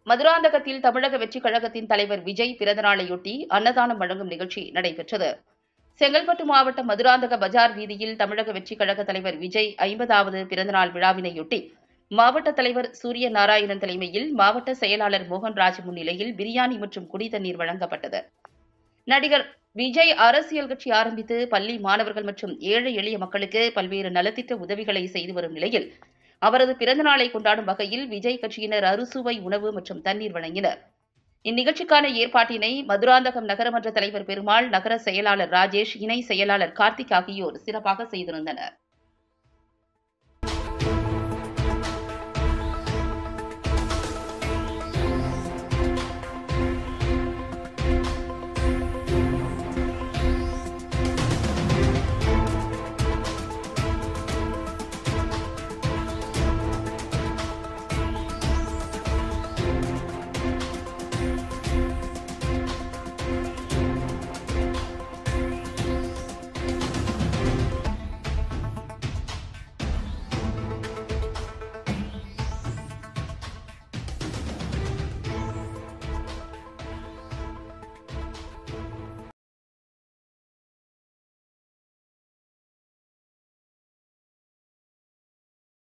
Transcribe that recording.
மதுராந்தகத்தில் தமிழக வெற்றிக் கழகத்தின் தலைவர் விஜய் பிறந்தநாளையொட்டி அன்னதானம் வழங்கும் நிகழ்ச்சி நடைபெற்றது செங்கல்பட்டு மாவட்டம் மதுராந்தக பஜார் வீதியில் தமிழக வெற்றிக் கழக தலைவர் விஜய் ஐம்பதாவது பிறந்தநாள் விழாவினையொட்டி மாவட்ட தலைவர் சூரிய நாராயணன் தலைமையில் மாவட்ட செயலாளர் மோகன்ராஜ் முன்னிலையில் பிரியாணி மற்றும் குடி தண்ணீர் வழங்கப்பட்டது நடிகர் விஜய் அரசியல் கட்சி ஆரம்பித்து பள்ளி மாணவர்கள் மற்றும் ஏழை எளிய மக்களுக்கு பல்வேறு நலத்திட்ட உதவிகளை செய்து வரும் நிலையில் அவரது பிறந்தநாளை கொண்டாடும் வகையில் விஜய் கட்சியினர் அறுசுவை உணவு மற்றும் தண்ணீர் வழங்கினர் இந்நிகழ்ச்சிக்கான ஏற்பாட்டினை மதுராந்தகம் நகரமன்ற தலைவர் பெருமாள் நகர செயலாளர் ராஜேஷ் இணை செயலாளர் கார்த்திக் ஆகியோர் சிறப்பாக செய்திருந்தனர்